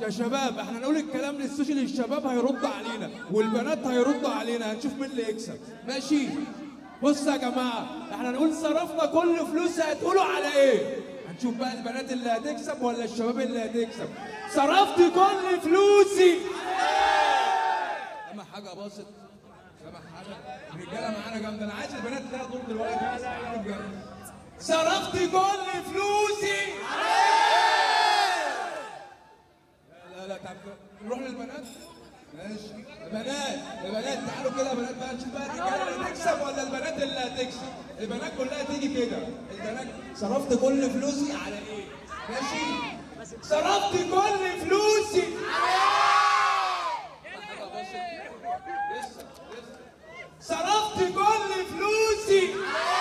يا شباب احنا نقول الكلام للسوشيال الشباب هيرد علينا والبنات هيردوا علينا هنشوف مين اللي يكسب ماشي بصوا يا جماعه احنا نقول صرفنا كل فلوس هتقولوا على ايه هنشوف بقى البنات اللي هتكسب ولا الشباب اللي هتكسب صرفت كل فلوسي سامع حاجه باظت سامع حاجه الرجاله معانا جامده انا عايز البنات تلاقي دور دلوقتي صرفت كل فلوسي لا لا تعال نروح للبنات ماشي البنات البنات تعالوا كده يا بنات بقى نشوف بقى الرجاله اللي هتكسب ولا البنات اللي هتكسب البنات كلها تيجي كده البنات صرفت كل فلوسي على ايه ماشي صرفت كل فلوسي صرفت كل فلوسي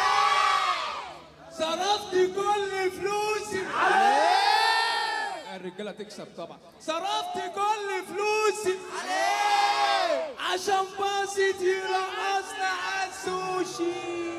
صرفت كل فلوسي الرجاله تكسب طبعا صرفت كل فلوسي عشان باصت يرقصنا على السوشي